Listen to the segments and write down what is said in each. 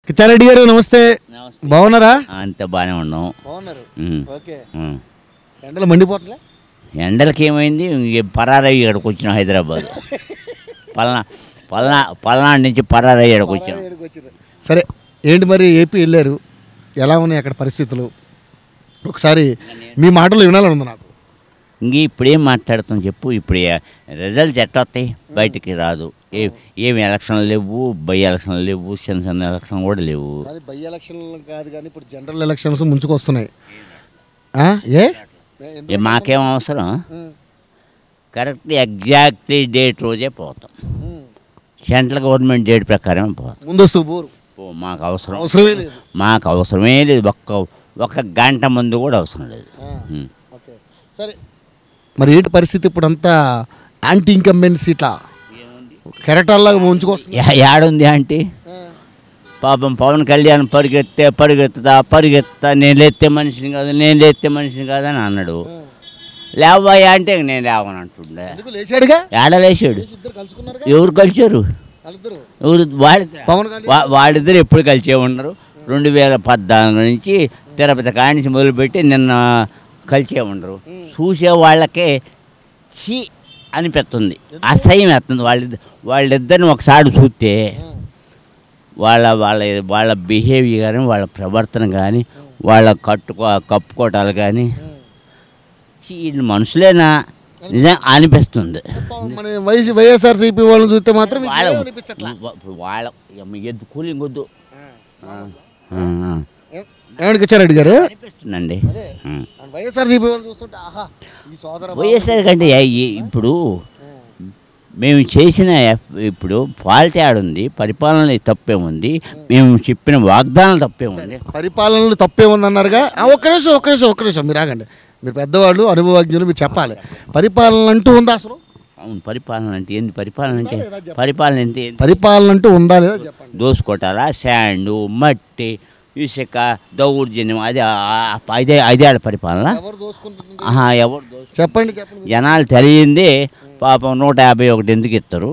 కిచ్చారెడ్డి గారు నమస్తే నమస్తే. బాగున్నారా అంత బాగానే ఉన్నాం బాగున్నారు ఉమ్, ఓకే ఉమ్. ఎండలు మండిపోవట్లే ఎండలకి ఏమైంది ఇంక పరారయ్యి ఇక్కడికి వచ్చినాం హైదరాబాద్ పల్నా పల్నా పల్నాడు నుంచి పరారయ్యి ఇక్కడికి వచ్చాం సరే ఏంటి మరి ఏపీ వెళ్ళారు ఎలా ఉన్నాయి అక్కడ పరిస్థితులు ఒకసారి మీ మాటలు వినాలని ఉంది నాకు ఇంక ఇప్పుడేం మాట్లాడుతాం చెప్పు ఇప్పుడు రిజల్ట్స్ ఎట్లా వస్తాయి బయటికి రాదు ఏ ఏమి ఎలక్షన్లు లేవు బై ఎలక్షన్లు లేవు చిన్న చిన్న ఎలక్షన్లు కూడా లేవు కానీ బై ఎలక్షన్ కాదు కానీ ఇప్పుడు జనరల్ ఎలక్షన్స్ ముంచుకొస్తున్నాయి ఆ? ఏ ఏ మాకేం అవసరం కరెక్ట్ ఎగ్జాక్ట్లీ డేట్ రోజే పోతాం సెంట్రల్ గవర్నమెంట్ డేట్ ప్రకారం పోతాం ముందస్తు బోరు పో, మాకు అవసరం అవసరమే లేదు మాకు అవసరమే లేదు ఒక్క ఒక గంట ముందు కూడా అవసరం లేదు ఆ. ఉమ్. ఓకే సరే మరి ఏంటి పరిస్థితి ఇప్పుడు అంతా యాంటీ ఇన్కంబెన్సీ ఇట్లా కెరటాల్లాగా ముంచుకొస్తుంది యా- యాడుంది అంటే పాపం పవన్ కళ్యాణ్ పరిగెత్తే పరిగెత్తుతా పరిగెత్తా నేను లేస్తే మనిషిని కాదు నేను లేస్తే మనిషిని కాదని అన్నాడు లేవయ్యా అంటే ఇంక నేను లేవని అంటుండే ఎందుకు లేచాడుగా ఏడలేసాడు ఇద్దరు కలుసుకున్నారుగా ఎవరు కలిచారు వాళ్ళిద్దరు ఎవరు వాళ్ళిద్దరు పవన్ కళ్యాణ్ వా- వాళ్ళిద్దరు ఎప్పుడు కలిసే ఉన్నారు రెండు వేల పద్నాలుగు నుంచి తిరుపతి కాడి నుంచి మొదలుపెట్టి నిన్న కలిసే ఉండరు చూసే వాళ్ళకే చి అనిపిస్తుంది అసహ్యం వేస్తుంది వాళ్ళిద్దరు వాళ్ళిద్దరిని ఒకసారి చూస్తే వాళ్ళ వాళ్ళ వాళ్ళ బిహేవియర్ కానీ వాళ్ళ ప్రవర్తన కానీ వాళ్ళ కట్టుకో కప్పుకోవటాలు కానీ ఛీ, వీళ్ళు మనుషులేనా నిజం అనిపిస్తుంది మన వైఎస్ వైఎస్ఆర్సీపీ వాళ్ళని చూస్తే మాత్రం మీకు వాళ్ళ ఏం అనిపించట్లా. వాళ్ళ ఎమ్మ ఎద్దు కూలింగ్ వద్దు ఆ, ఆ. ఏం- ఏమని కిచ్చారెడ్డి గారు అనిపిస్తుందండి ఉం. వైఎస్ఆర్సీపీ వాళ్ళు చూస్తుంటే ఆహా ఈ సోదర వైఎస్ఆర్ కంటే ఏ- ఏ- ఇప్పుడు మేము చేసిన ఎఫ్- ఇప్పుడు ఫాల్ట్ ఉంది పరిపాలన తప్పేముంది మేము చెప్పిన వాగ్దానం తప్పేముంది పరిపాలనలు తప్పే ఉందన్నారుగా ఆ, ఒక్క నిమిషం ఒక్క నిమిషం ఒక్క నిమిషం మీరు ఆగండి మీరు పెద్దవాళ్ళు అనుభవజ్ఞులు మీరు చెప్పాలి పరిపాలన అంటూ ఉందా అసలు అవును పరిపాలన అంటే ఏంది పరిపాలన అంటే పరిపాలన అంటే ఏంది పరిపాలన అంటూ ఉందా లేదా చెప్పండి దోసుకోటాలా శాండు మట్టి ఇసుక దౌర్జన్యం అదే ఆ- అదే అదే ఆడ పరిపాలన ఎవరు దోసుకుంటుంది ఆహా, ఎవరు దోసు చెప్పండి చెప్పండి జనాలు తెలియంది పాపం నూట యాభై ఒకటి ఎందుకు ఇస్తారు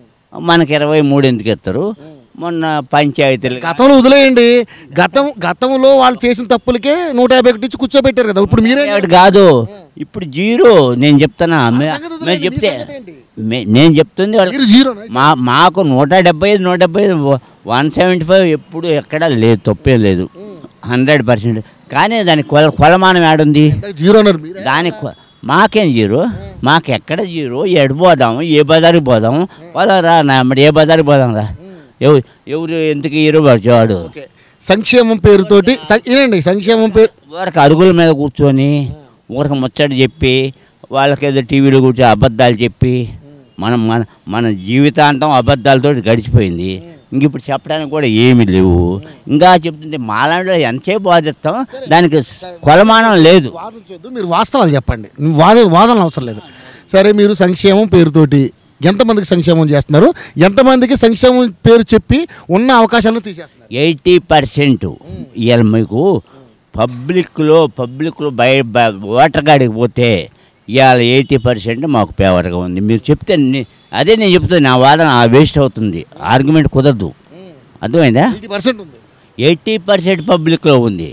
మనకి ఇరవై మూడు ఎందుకు ఇస్తారు మొన్న పంచాయతీలు గతంలో వదిలేయండి గతం గతంలో వాళ్ళు చేసిన తప్పులకే నూట యాభై ఒకటి ఇచ్చి కూర్చోబెట్టారు కదా ఇప్పుడు మీరే ఒకటి కాదు ఇప్పుడు జీరో నేను చెప్తానా మే- సంగతి మేము వదిలేయండి, చెప్తే మీ సంగతి ఏంటి? మే- నేను చెప్తుంది వాళ్ళకి మీరు జీరో మా మాకు నూట డెబ్బై ఐదు నూట డెబ్బై ఐదు వన్ సెవెంటీ ఫైవ్ ఎప్పుడు ఎక్కడా లేదు తప్పే లేదు హండ్రెడ్ పర్సెంట్ కానీ దాని కొల కొలమానం ఏడుంది జీరో అన్నారు మీరే దాని కొ- మాకేం జీరో మాకు ఎక్కడ జీరో ఎడు పోదాము ఏ బజార్కి పోదాము పోదాం రా నా మరి ఏ బజార్కి పోదాం రా ఎవరు ఎవరు ఎందుకు హీరో వాడు ఓకే సంక్షేమం పేరుతోటి సం- వినండి సంక్షేమం పేరు ఊరికి అరుగుల మీద కూర్చొని ఊరికి ముచ్చట చెప్పి వాళ్ళకి ఏదో టీవీలో కూర్చొని అబద్ధాలు చెప్పి మనం మన మన జీవితాంతం అబద్ధాలతో గడిచిపోయింది ఇంక ఇప్పుడు చెప్పడానికి కూడా ఏమీ లేవు ఇంకా చెప్తుంటే మాలాంటిలో ఎంతసేపు బాధిస్తాం దానికి కొలమానం లేదు వాదించొద్దు మీరు వాస్తవాలు చెప్పండి వాద వాదనలు అవసరం లేదు సరే మీరు సంక్షేమం పేరుతోటి ఎంతమందికి సంక్షేమం చేస్తున్నారు ఎంతమందికి సంక్షేమం పేరు చెప్పి ఉన్న అవకాశాలను తీసేస్తున్నారు ఎయిటీ పర్సెంట్ ఇవాళ మీకు పబ్లిక్లో పబ్లిక్లో బయ బ- ఓటర్ కాడికి పోతే ఇవాళ ఎయిటీ పర్సెంట్ మాకు ఫేవర్గా ఉంది మీరు చెప్తే నే- అదే నేను చెప్తాను నా వాదన వేస్ట్ అవుతుంది ఆర్గ్యుమెంట్ కుదరదు అర్థమైందా ఎయిటీ పర్సెంట్ ఉంది ఎయిటీ పర్సెంట్ పబ్లిక్లో ఉంది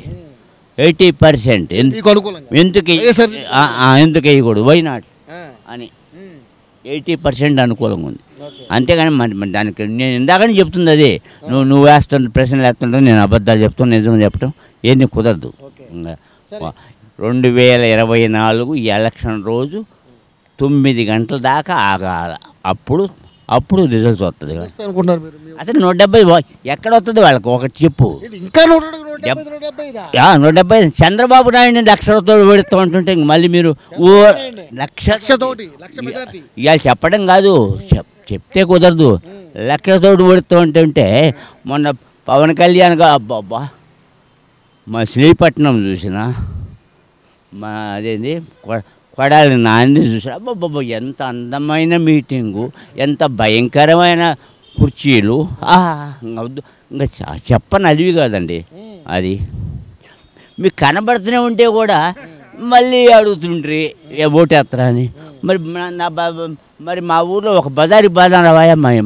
ఎయిటీ పర్సెంట్ మీకు అనుకూలంగా ఎందుకు వైఎస్ఆర్ ఆ, ఆ, ఎందుకు వేయకూడదు వై నాట్ ఆ, అని ఉమ్, ఎయిటీ పర్సెంట్ అనుకూలంగా ఉంది ఓకే. అంతేగాని మరి మరి దానికి నేను ఇందాకనే చెప్తుంది అది నువ్వు నువ్వు వేస్తుంటే ప్రశ్నలు వేస్తుంటావు నేను అబద్ధాలు చెప్తాను నిజం చెప్పటం ఏంది కుదరదు ఓకే. ఇంకా సరే. రెండు వేల ఇరవై నాలుగు ఈ ఎలక్షన్ రోజు తొమ్మిది గంటల దాకా ఆగాల అప్పుడు అప్పుడు రిజల్ట్స్ వస్తుంది వస్తాయి అనుకుంటున్నారు మీరు మీ- అసలు నూట డెబ్బై వా- ఎక్కడ వస్తుంది వాళ్ళకి ఒకటి చెప్పు ఏంటి, ఇంకా నూట నూట డెబ్బై నూట డెబ్బై ఇదా? యా, నూట డెబ్బై చంద్రబాబు నాయుడిని లక్షలతో పెడుతూ ఉంటుంటే ఇంక మళ్ళీ మీరు ఓ లక్ష లక్షతోటి లక్ష మెజార్టీ ఇవాళ చెప్పడం కాదు చెప్ చెప్తే కుదరదు లెక్కతోటి పడుతూ ఉంటుంటే మొన్న పవన్ కళ్యాణ్ గా అబ్బా మా శ్రీపట్నం చూసిన మా అదేంది కొ- కొడాలి నాంది చూసిన అబ్బబ్బబ్బ ఎంత అందమైన మీటింగు ఎంత భయంకరమైన కుర్చీలు ఆహా, ఇంకా వద్దు ఇంకా చ- చెప్పని అలివి కాదండి అది మీకు కనబడుతూనే ఉంటే కూడా మళ్ళీ అడుగుతుండ్రి ఏ ఓటేస్తారా అని మరి మన- నా బా- మరి మా ఊర్లో ఒక బజారి బాధ రావాయా మా అమ్మ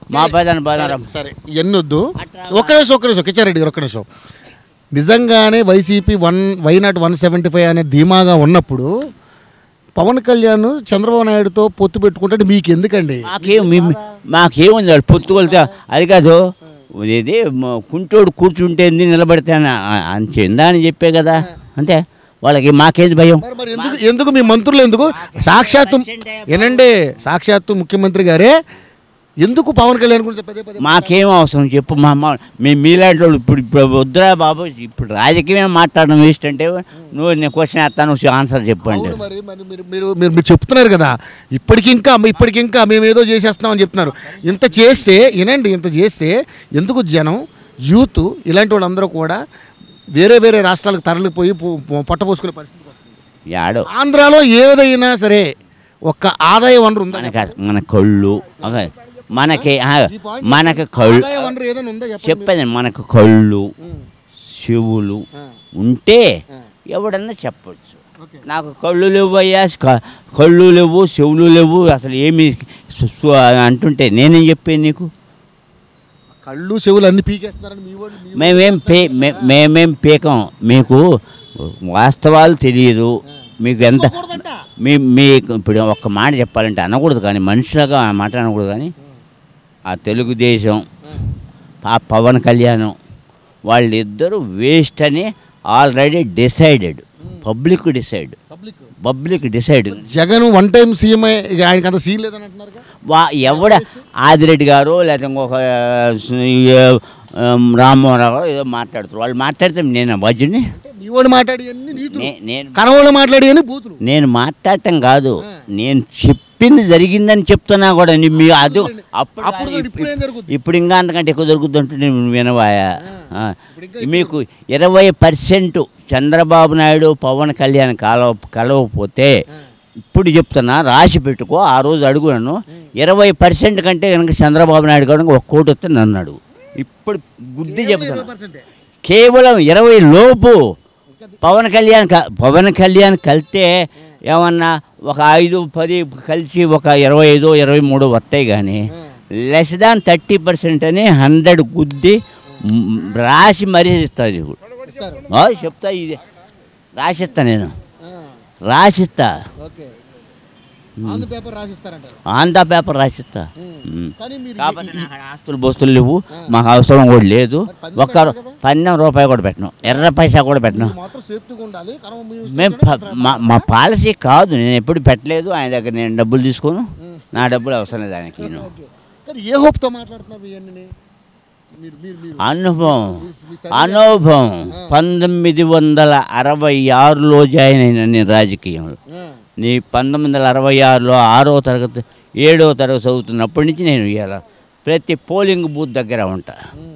మా పైదాన్ని బాధారం సరే ఇవన్నీ వద్దు ఒక్క నిమిషం ఒక్క నిమిషం కిచ్చారెడ్డి గారు ఒక్క నిమిషం నిజంగానే YCP one why not one seventy five అనే ధీమాగా ఉన్నప్పుడు పవన్ కళ్యాణ్ చంద్రబాబు నాయుడుతో పొత్తు పెట్టుకుంటే మీకు ఎందుకండి మాకేం మీ- మాకేముంది వాళ్ళు పొత్తుకొలితే అది కాదు ఇది మ- కుంటోడు కూర్చుంటే ఏంది, నిలబడితే అని అని చెందా అని చెప్పే కదా అంతే వాళ్ళకి మాకేది భయం మరి మరి ఎందుకు ఎందుకు మీ మంత్రులు ఎందుకు సాక్షాత్తు ఏనండి సాక్షాత్తు ముఖ్యమంత్రి గారే ఎందుకు పవన్ కళ్యాణ్ గురించి పదే పదే మాకేం అవసరం చెప్పు మా అమ్మ మేము మీలాంటి వాళ్ళు ఇప్పుడు ఇప్పుడు వద్దురా బాబు ఇప్పుడు రాజకీయమే మాట్లాడడం వేస్ట్ అంటే నువ్వు నేను క్వశ్చన్ వేస్తాను నువ్వు ఆన్సర్ చెప్పండి అవును మరి మరి మీరు మీరు మీరు మీరు చెప్తున్నారు కదా ఇప్పటికి ఇంకా ఇప్పటికి ఇంకా మేము ఏదో చేసేస్తున్నామని చెప్తున్నారు ఇంత చేస్తే వినండి ఇంత చేస్తే ఎందుకు జనం యూత్ ఇలాంటి వాళ్ళందరూ కూడా వేరే వేరే రాష్ట్రాలకు తరలిపోయి పో- పో- పొట్టపోసుకునే పరిస్థితి వస్తుంది యాడో ఆంధ్రాలో ఏదైనా సరే ఒక్క ఆదాయ వనరు ఉందా మనకి మన కళ్ళు అదే మనకి ఆ, మనకి కళ్ళు ఆదాయ వనరు ఏదైనా ఉందా చెప్పండి చెప్పేది మనకు కళ్ళు చెవులు ఆ. ఉంటే ఎవడన్నా చెప్పొచ్చు ఓకే నాకు కళ్ళు లేవు అయ్యా క- కళ్ళు లేవు చెవులు లేవు అసలు ఏమి సు- సు- అంటుంటే నేనేం చెప్పాను నీకు కళ్ళు చెవులు అన్ని పీకేస్తున్నారని మీ వాళ్ళు మీ- మేమేం పే మే- మేమేం పీకం మీకు వాస్తవాలు తెలియదు మీకు ఎంత చూడకూడదంట. మీ మీకు ఇప్పుడు ఒక్క మాట చెప్పాలంటే అనకూడదు కానీ మనుషులుగా ఆ మాట అనకూడదు కానీ ఆ తెలుగుదేశం ఆ పవన్ కళ్యాణం వాళ్ళిద్దరూ వేస్ట్ అని already decided public decide public public decide Jagan one time CM ఆయనకి అంత సీన్ లేదని అంటున్నారు వా ఎవడ ఆదిరెడ్డి గారు లేకపోతే ఇంకొక ఆ, రామ్మోహన్ రావు గారు ఏదో మాట్లాడుతారు వాళ్ళు మాట్లాడితే నేను వజ్జుని అంటే మీ వాడు మాట్లాడి అన్ని నీతులు నే- నేను కనవాళ్ళు మాట్లాడి అన్ని బూతులు నేను మాట్లాడటం కాదు నేను చెప్పింది జరిగిందని చెప్తున్నా కూడా నీ- మీ అది అప్పుడు అప్పుడు కాదు, ఇప్పుడు ఏం జరుగుద్ది? ఇప్పుడు ఇంకా అంతకంటే ఎక్కువ జరుగుతుంటే నేను వినవాయా ఆ. మీకు ఇరవై పర్సెంట్ చంద్రబాబు నాయుడు పవన్ కళ్యాణ్ కలవ కలవకపోతే ఇప్పుడు చెప్తున్నా రాసి పెట్టుకో ఆ రోజు అడుగు నన్ను ఇరవై పర్సెంట్ కంటే కనుక చంద్రబాబు నాయుడు కనుక ఒక కోటి వస్తే నన్ను అడుగు ఇప్పుడు బుద్ధి చెప్తున్నా కేవలం ఇరవై లోపు పవన్ కళ్యాణ్ క- పవన్ కళ్యాణ్ కలితే ఏమన్నా ఒక ఐదు పది కలిసి ఒక ఇరవై ఐదు ఇరవై మూడు వస్తాయి కానీ లెస్ దాన్ థర్టీ పర్సెంట్ అని హండ్రెడ్ గుద్ది మ్, రాసి మరీ ఇస్తుంది నీకు ఆ, చెప్తా ఇది రాసిస్తా నేను రాసిస్తా ఓకే ఆంధ్ర పేపర్ రాసిస్తారంటారు ఆంధ్ర పేపర్ రాసిస్తా మ్. కానీ మీరు కాకపోతే నాకు ఆడ ఆస్తులు బోస్తులు లేవు మాకు అవసరం కూడా లేదు ఒక్క రూ- పన్నెం రూపాయి కూడా పెట్టను ఎర్ర పైసా కూడా పెట్టను మాత్రం సేఫ్టీగా ఉండాలి కనవ మీ మేము ప- మా మా పాలసీ కాదు నేను ఎప్పుడు పెట్టలేదు ఆయన దగ్గర నేను డబ్బులు తీసుకోను నా డబ్బులు అవసరం లేదు ఆయనకి నేను. ఓకే కానీ ఏ హోప్తో మాట్లాడుతున్నారు ఇవన్నీ మీరు మీరు మీరు అనుభవం మీ చదివే- అనుభవం పంతొమ్మిది వందల అరవై ఆరులో జాయిన్ అయిన నేను రాజకీయంలో ఆ, నీ పంతొమ్మిది వందల అరవై ఆరులో ఆరో తరగతి ఏడో తరగతి చదువుతున్నప్పటి నుంచి నేను ఇవాళ ప్రతి పోలింగ్ బూత్ దగ్గర ఉంటా ఉమ్.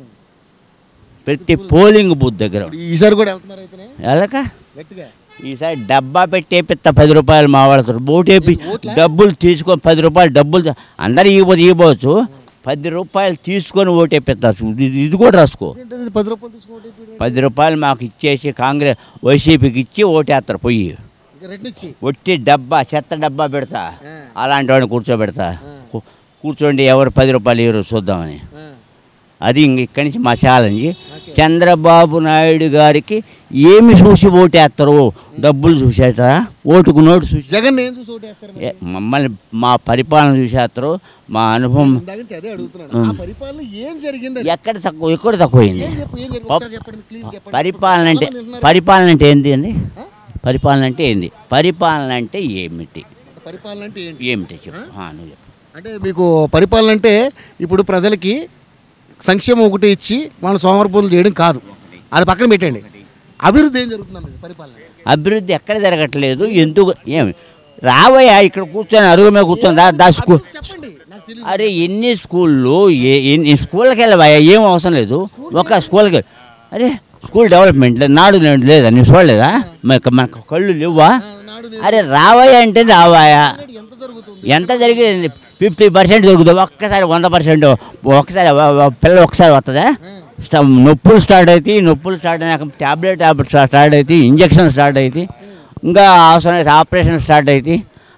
ప్రతి పోలింగ్ బూత్ దగ్గర ఉంటా. ఇప్పుడు ఈసారి కూడా వెళ్తున్నారు అయితేనే ఎలాక గట్టిగా ఈసారి డబ్బా పెట్టేపిత్త పది రూపాయలు మా వాళ్ళతో ఓటేపి డబ్బులు తీసుకొని పది రూపాయలు డబ్బులు త- అందరు ఇవ్వదు ఇవ్వచ్చు పది రూపాయలు తీసుకొని ఓటేపిస్తా ఇది ఇది కూడా రాసుకో ఏంటది పది రూపాయలు తీసుకోండి ఇప్పుడు పది రూపాయలు మాకు ఇచ్చేసి కాంగ్రెస్ వైసీపీకి ఇచ్చి ఓటేస్తారు పోయి ఇంకా రెడ్ ఇచ్చి ఒట్టి డబ్బా చెత్త డబ్బా పెడతా ఆ. అలాంటి వాడిని కూర్చోబెడతా కూ- కూర్చోండి ఎవరు పది రూపాయలు ఇవ్వరు చూద్దామని ఆ, అది ఇంక ఇక్కడి నుంచి మా ఛాలెంజ్ చంద్రబాబు నాయుడు గారికి ఏమి చూసి ఓటేస్తారు డబ్బులు చూసేస్తారా ఓటుకు నోటు చూసి జగన్ ఏం చూసి ఓటేస్తారు మరి? ఏ, మమ్మల్ని మా పరిపాలన చూసేస్తారు మా అనుభవం ఇందాక నుంచి అదే అడుగుతున్నాను ఆ పరిపాలన ఏం జరిగింది ఎక్కడ తక్కువ ఎక్కడ తక్కువైంది ఏం చెప్పు ఏం జరిగింది ఒకసారి చెప్పండి క్లీన్ చెప్పండి పరిపాలన అంటే చాలా మంది వింటున్నారు. పరిపాలన అంటే ఏంటి అండి ఆ? పరిపాలన అంటే ఏంది పరిపాలన అంటే ఏమిటి పరిపాలన అంటే ఏంటి ఏమిటి చెప్పు ఆ, నువ్వు చెప్పు అంటే మీకు పరిపాలన అంటే ఇప్పుడు ప్రజలకి సంక్షేమం ఒకటి ఇచ్చి వాళ్ళని సోమరపోతులు చేయడం కాదు అది పక్కన పెట్టండి అభివృద్ధి ఏం జరుగుతుందండి పరిపాలన అభివృద్ధి ఎక్కడ జరగట్లేదు ఎందుకు ఏమి రావయ్యా ఇక్కడ కూర్చొని అరుగు మీద కూర్చొని దా దా స్కూల్ చెప్పండి నాకు తెలియదు అరే ఎన్ని స్కూళ్ళు ఏ ఎన్ని స్కూల్కి వెళ్ళవయ్యా ఏం అవసరం లేదు ఒక స్కూల్కి అరే స్కూల్ డెవలప్మెంట్ లేదు నాడు నేడు లేదా నువ్వు చూడలేదా మనకు మనకు కళ్ళు లేవా నాడు అరే రావయ్యా అంటే రావాయా నేడు ఎంత జరుగుతుంది ఎంత జరిగింది ఫిఫ్టీ పర్సెంట్ దొరుకుతుంది ఒక్కసారి వంద పర్సెంట్ ఒక్కసారి వ- వ- పిల్ల ఒకసారి వస్తుందా స్ట- నొప్పులు స్టార్ట్ అవుతాయి నొప్పులు స్టార్ట్ అయినాక ట్యాబ్లెట్ ట్యాబ్లెట్ స్టార్ట్ అవుతాయి ఇంజక్షన్ స్టార్ట్ అవుతాయి ఇంకా అవసరం అయితే ఆపరేషన్ స్టార్ట్ అవుతాయి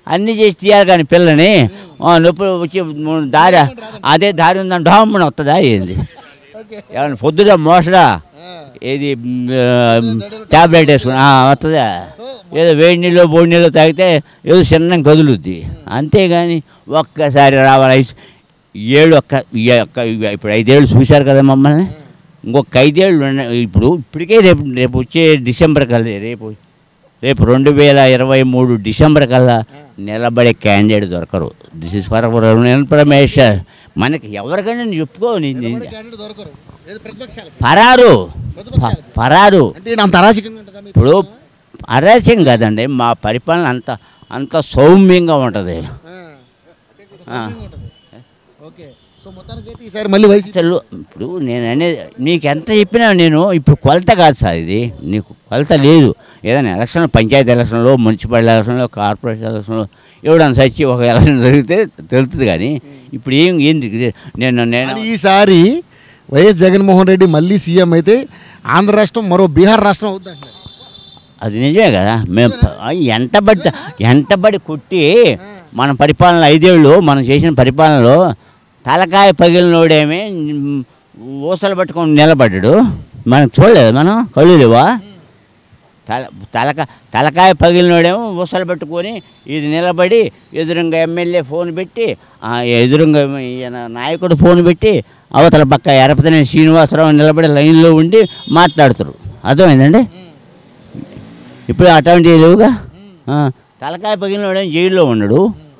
అన్నీ చేసి తీయాలి కానీ పిల్లని ఆ, నొప్పి వచ్చి ము- దారి అదే దారి ఉందని డామ్మని వస్తుందా ఏంది ఏమన్నా పొద్దున మోసడా ఏది ట్యాబ్లెట్ వేసుకుని ఆ, వస్తుందా ఏదో వేడి నీళ్ళు బోడి నీళ్ళు తాగితే ఏదో చిన్న కదులుద్ది అంతేగాని ఒక్కసారి రావాలి ఐస్- ఏడు ఒక్క ఈ ఒక్క ఇప్పుడు ఐదేళ్ళు చూశారు కదా మమ్మల్ని ఇంకొక ఐదేళ్ళు ఉన్న- ఇప్పుడు ఇప్పటికే రేపు రేపు వచ్చే డిసెంబర్ కల్లా రేపు రేపు రెండు వేల ఇరవై మూడు డిసెంబర్ కల్లా నిలబడే క్యాండిడేట్ దొరకరు దిస్ ఇస్ ఫర్ ఇన్ఫర్మేషన్ మనకి ఎవరికైనా నేను చెప్పుకో నీ- నీ- దొరకరు ఏది ప్రతిపక్షాలు పరారు ప- పరారు అంటే ఈయన అంత అరాచకంగా ఉంటుందా మీ ఇప్పుడు అరాచకం కాదండి మా పరిపాలన అంత అంత సౌమ్యంగా ఉంటుంది ఆ. ఓకే సో మొత్తానికైతే ఈసారి మళ్ళీ వైసీపీ అసలు ఇప్పుడు నేను అనేది నీకు ఎంత చెప్పినా నేను ఇప్పుడు కొలత కాదు సార్ ఇది నీకు కొలత లేదు ఏదైనా ఎలక్షన్ పంచాయతీ ఎలక్షన్లో మున్సిపల్ ఎలక్షన్లో కార్పొరేషన్ ఎలక్షన్లో ఎవడన్నా సచ్చి ఒక ఎలక్షన్ జరిగితే తెలుస్తుంది కానీ ఇప్పుడు ఏం ఏంది ఇది? నేను నేను కానీ ఈసారి వైఎస్ జగన్మోహన్ రెడ్డి మళ్ళీ సీఎం అయితే ఆంధ్ర రాష్ట్రం మరో బీహార్ రాష్ట్రం అవుతుంది అది నిజమే కదా మేము ప- ఎంటబడి ఎంటబడి కొట్టి మన పరిపాలన ఐదేళ్ళు మనం చేసిన పరిపాలనలో తలకాయ పగిలినోడేమి ఉమ్, ఊసలు పట్టుకొని నిలబడ్డాడు మనం చూడలేదు మనం కళ్ళు లేవా తల తలక తలకాయ పగిలినోడేమో ఊసలు పట్టుకొని ఇది నిలబడి ఎదురుగా ఎమ్మెల్యే ఫోన్ పెట్టి ఆ ఎదురుగా ఈయన నాయకుడు ఫోన్ పెట్టి అవతల పక్క ఎరపతనే శ్రీనివాసరావు నిలబడి లైన్లో ఉండి మాట్లాడుతారు అర్థమైందండి ఇప్పుడు అటువంటివి లేవుగా ఆ, తలకాయ పగిలినోడేమో జైల్లో ఉన్నాడు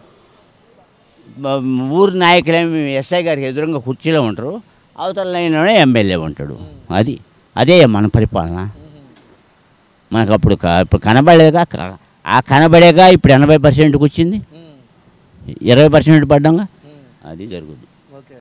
మ- ఊరు నాయకులేమి ఎస్ఐ గారికి ఎదురుగా కుర్చీలో ఉంటారు అవతల లైన్లోనే ఎమ్మెల్యే ఉంటాడు అది అదే మన పరిపాలన మనకు అప్పుడు క- ఇప్పుడు కనబడేగా క- ఆ కనబడేగా ఇప్పుడు ఎనభై పర్సెంట్కి వచ్చింది ఇరవై పర్సెంట్ పడ్డాగా అది జరుగుతుంది